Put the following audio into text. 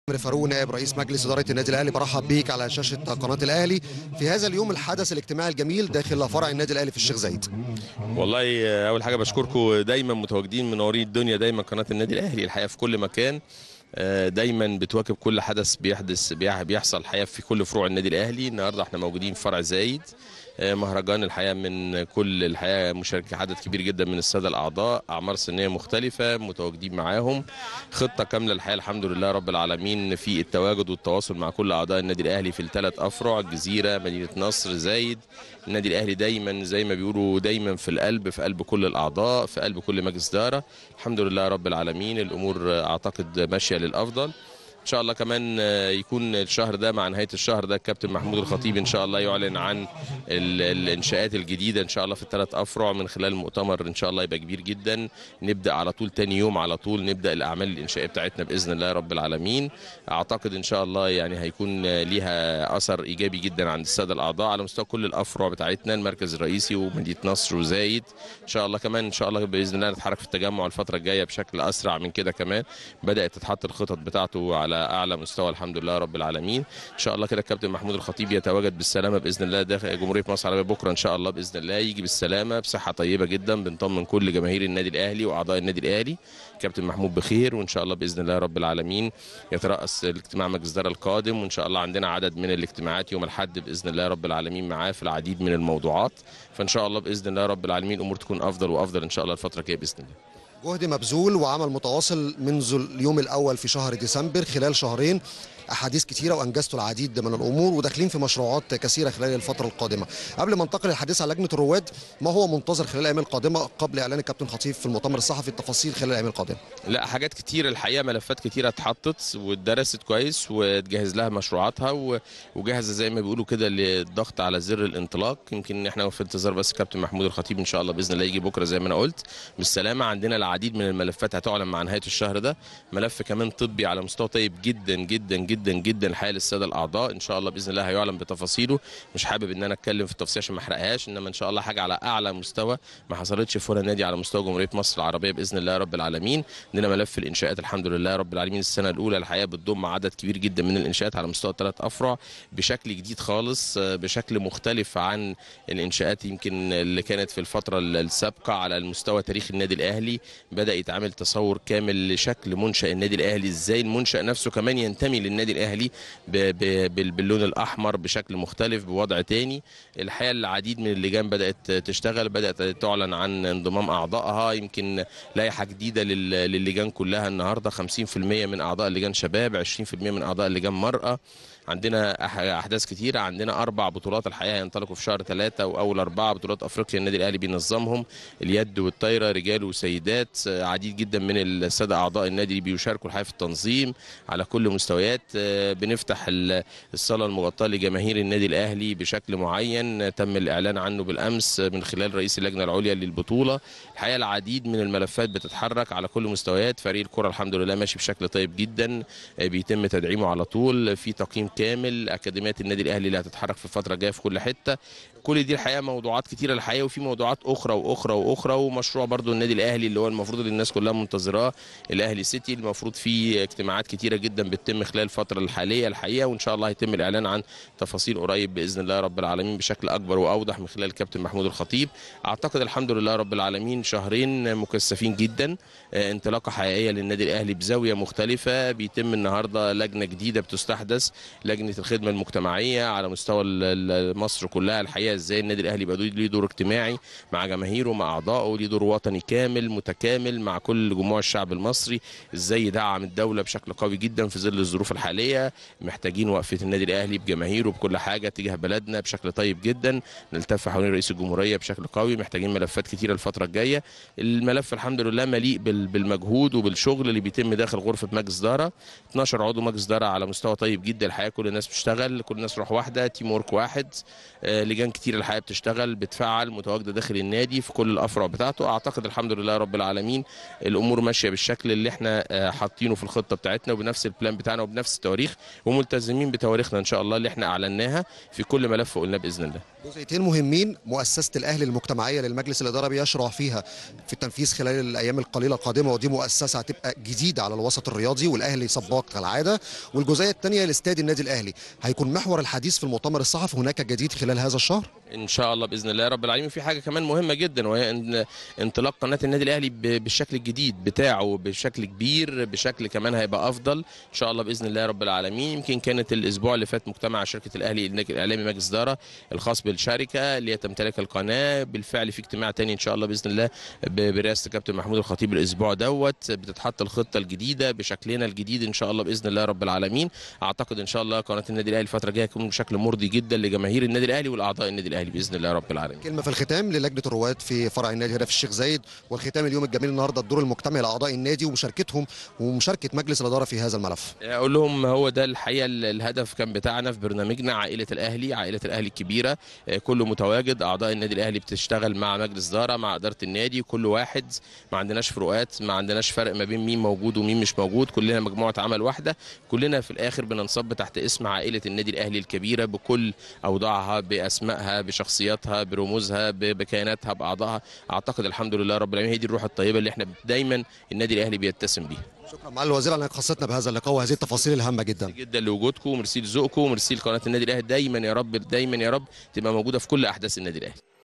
عمرو فاروق نائب رئيس مجلس اداره النادي الاهلي برحب بيك على شاشه قناه الاهلي في هذا اليوم الحدث الاجتماعي الجميل داخل فرع النادي الاهلي في الشيخ زايد والله اول حاجه بشكركم دايما متواجدين منورين الدنيا دايما قناه النادي الاهلي الحقيقه في كل مكان آه، دايما بتواكب كل حدث بيحدث بيح- بيحصل الحقيقه في كل فروع النادي الاهلي النهارده احنا موجودين في فرع زايد آه، مهرجان الحقيقه من كل الحقيقه مشاركه عدد كبير جدا من الساده الاعضاء اعمار سنيه مختلفه متواجدين معاهم خطه كامله الحقيقه الحمد لله رب العالمين في التواجد والتواصل مع كل اعضاء النادي الاهلي في الثلاث افرع الجزيره مدينه نصر زايد النادي الاهلي دايما زي ما بيقولوا دايما في القلب في قلب كل الاعضاء في قلب كل مجلس اداره الحمد لله رب العالمين الامور آه، اعتقد ماشيه للافضل ان شاء الله كمان آه، يكون الشهر ده مع نهايه الشهر ده الكابتن محمود الخطيب ان شاء الله يعلن عن ال- الانشاءات الجديده ان شاء الله في الثلاث افرع من خلال مؤتمر ان شاء الله يبقى كبير جدا نبدا على طول تاني يوم على طول نبدا الاعمال الانشائيه بتاعتنا باذن الله رب العالمين اعتقد ان شاء الله يعني هيكون آه، ليها اثر ايجابي جدا عند الساده الاعضاء على مستوى كل الافرع بتاعتنا المركز الرئيسي ومدينه نصر وزايد ان شاء الله كمان ان شاء الله باذن الله نتحرك في التجمع الفتره الجايه بشكل اسرع من كده كمان بدات تتحط الخطط بتاعته على اعلى مستوى الحمد لله رب العالمين ان شاء الله كده الكابتن محمود الخطيب يتواجد بالسلامه باذن الله داخل جمهوريه مصر العربيه بكره ان شاء الله باذن الله يجي بالسلامه بصحه طيبه جدا بنطمن كل جماهير النادي الاهلي واعضاء النادي الاهلي كابتن محمود بخير وان شاء الله باذن الله رب العالمين يترأس الاجتماع مجلس الاداره القادم وان شاء الله عندنا عدد من الاجتماعات يوم الاحد باذن الله رب العالمين معاه في العديد من الموضوعات فان شاء الله باذن الله رب العالمين الامور تكون افضل وافضل ان شاء الله الفتره الجايه باذن الله جهد مبذول وعمل متواصل منذ اليوم الاول في شهر ديسمبر خلال شهرين احاديث كثيره وانجزتوا العديد من الامور وداخلين في مشروعات كثيره خلال الفتره القادمه قبل ما انتقل للحديث عن لجنه الرواد ما هو منتظر خلال الايام القادمه قبل اعلان الكابتن خطيب في المؤتمر الصحفي التفاصيل خلال الايام القادمه لا حاجات كتير الحقيقه ملفات كتيره اتحطت واتدرست كويس وتجهز لها مشروعاتها و- وجاهزه زي ما بيقولوا كده للضغط على زر الانطلاق يمكن احنا في انتظار بس كابتن محمود الخطيب ان شاء الله باذن الله يجي بكره زي ما انا قلت بالسلامه عندنا العديد من الملفات هتعلن مع نهايه الشهر ده ملف كمان طبي على مستوى طيب جدا جدا جدا جدا الحقيقه للساده الاعضاء ان شاء الله باذن الله هيعلن بتفاصيله مش حابب ان انا اتكلم في التفاصيل عشان ما احرقهاش انما ان شاء الله حاجه على اعلى مستوى ما حصلتش في ولا نادي على مستوى جمهوريه مصر العربيه باذن الله رب العالمين عندنا ملف الانشاءات الحمد لله رب العالمين السنه الاولى الحقيقه بتضم عدد كبير جدا من الانشاءات على مستوى الثلاث افرع بشكل جديد خالص آه، بشكل مختلف عن الانشاءات يمكن اللي كانت في الفتره السابقه على المستوى تاريخ النادي الاهلي بدا يتعمل تصور كامل لشكل منشا النادي الاهلي ازاي المنشا نفسه كمان ينتمي للنادي الاهلي ب- ب- بال- باللون الاحمر بشكل مختلف بوضع تاني الحقيقه العديد من اللجان بدات تشتغل بدات تعلن عن انضمام اعضائها يمكن لائحه جديده لل- للجان كلها النهارده 50% من اعضاء اللجان شباب 20% من اعضاء اللجان مراه عندنا أح- احداث كتيره عندنا اربع بطولات الحقيقه ينطلقوا في شهر ثلاثة واول اربعه بطولات افريقيا النادي الاهلي بينظمهم اليد والطايره رجال وسيدات آه، عديد جدا من الساده اعضاء النادي بيشاركوا الحقيقه في التنظيم على كل مستويات آه، بنفتح ال- الصاله المغطاه لجماهير النادي الاهلي بشكل معين آه، تم الاعلان عنه بالامس آه، من خلال رئيس اللجنه العليا للبطوله الحقيقه العديد من الملفات بتتحرك على كل مستويات فريق الكره الحمد لله ماشي بشكل طيب جدا آه، بيتم تدعيمه على طول في تقييم كامل اكاديميات النادي الاهلي اللي هتتحرك في الفتره الجايه في كل حته كل دي الحقيقه موضوعات كتيره الحقيقه وفي موضوعات اخرى واخرى واخرى ومشروع برضو النادي الاهلي اللي هو المفروض اللي الناس كلها منتظراه الاهلي سيتي المفروض فيه اجتماعات كتيره جدا بتتم خلال الفتره الحاليه الحقيقه وان شاء الله هيتم الاعلان عن تفاصيل قريب باذن الله رب العالمين بشكل اكبر واوضح من خلال الكابتن محمود الخطيب اعتقد الحمد لله رب العالمين شهرين مكثفين جدا آه، انطلاقه حقيقيه للنادي الاهلي بزاويه مختلفه بيتم النهارده لجنه جديده بتستحدث لجنه الخدمه المجتمعيه على مستوى ال- ال- مصر كلها الحقيقه ازاي النادي الاهلي يبقى ليه دور اجتماعي مع جماهيره مع اعضائه ليه دور وطني كامل متكامل مع كل جموع الشعب المصري ازاي يدعم الدوله بشكل قوي جدا في ظل الظروف الحاليه محتاجين وقفه النادي الاهلي بجماهيره بكل حاجه تجاه بلدنا بشكل طيب جدا نلتف حوالين رئيس الجمهوريه بشكل قوي محتاجين ملفات كتيره الفتره الجايه الملف الحمد لله مليء بال- بالمجهود وبالشغل اللي بيتم داخل غرفه مجلس اداره 12 عضو مجلس اداره على مستوى طيب جدا الحقيقه كل الناس بتشتغل كل الناس روح واحده تيم ورك واحد آه، لجان كتير كتير الحقيقه بتشتغل بتفعل متواجده داخل النادي في كل الافرع بتاعته اعتقد الحمد لله رب العالمين الامور ماشيه بالشكل اللي احنا آه، حاطينه في الخطه بتاعتنا وبنفس البلان بتاعنا وبنفس التواريخ وملتزمين بتواريخنا ان شاء الله اللي احنا اعلناها في كل ملف قلناه باذن الله جزئيتين مهمين مؤسسه الاهلي المجتمعيه للمجلس الاداره بيشرع فيها في التنفيذ خلال الايام القليله القادمه ودي مؤسسه هتبقى جديده على الوسط الرياضي والاهلي سباق كالعاده والجزئيه الثانيه لاستاد النادي الاهلي هيكون محور الحديث في المؤتمر الصحفي هناك جديد خلال هذا الشهر ان شاء الله باذن الله رب العالمين في حاجه كمان مهمه جدا وهي ان انطلاق قناه النادي الاهلي ب- بالشكل الجديد بتاعه بشكل كبير بشكل كمان هيبقى افضل ان شاء الله باذن الله رب العالمين يمكن كانت الاسبوع اللي فات مجتمع شركه الاهلي النادي الاعلامي مجلس اداره الخاص بالشركه اللي هي تمتلك القناه بالفعل في اجتماع تاني ان شاء الله باذن الله ب- برئاسه الكابتن محمود الخطيب الاسبوع دوت بتتحط الخطه الجديده بشكلنا الجديد ان شاء الله باذن الله رب العالمين اعتقد ان شاء الله قناه النادي الاهلي الفتره الجايه هتكون بشكل مرضي جدا لجماهير النادي الاهلي والاعضاء النادي الاهلي باذن الله رب العالمين كلمه في الختام للجنه الرواد في فرع النادي هنا في الشيخ زايد والختام اليوم الجميل النهارده الدور المجتمعي لاعضاء النادي ومشاركتهم ومشاركه مجلس الاداره في هذا الملف اقول لهم هو ده الحقيقه ال- الهدف كان بتاعنا في برنامجنا عائله الاهلي عائله الاهلي الكبيره آه، كله متواجد اعضاء النادي الاهلي بتشتغل مع مجلس اداره مع اداره النادي كل واحد ما عندناش فروقات ما عندناش فرق ما بين مين موجود ومين مش موجود كلنا مجموعه عمل واحده كلنا في الاخر بننصب تحت اسم عائله النادي الاهلي الكبيره بكل اوضاعها باسمائها بشخصياتها برموزها ب- بكياناتها باعضائها اعتقد الحمد لله رب العالمين هي دي الروح الطيبه اللي احنا دايما النادي الاهلي بيتسم بيها شكرا معالي الوزير على انك خصتنا بهذا اللقاء وهذه التفاصيل الهامه جدا جدا لوجودكم وميرسي لذوقكم وميرسي لقناه النادي الاهلي دايما يا رب دايما يا رب تبقى موجوده في كل احداث النادي الاهلي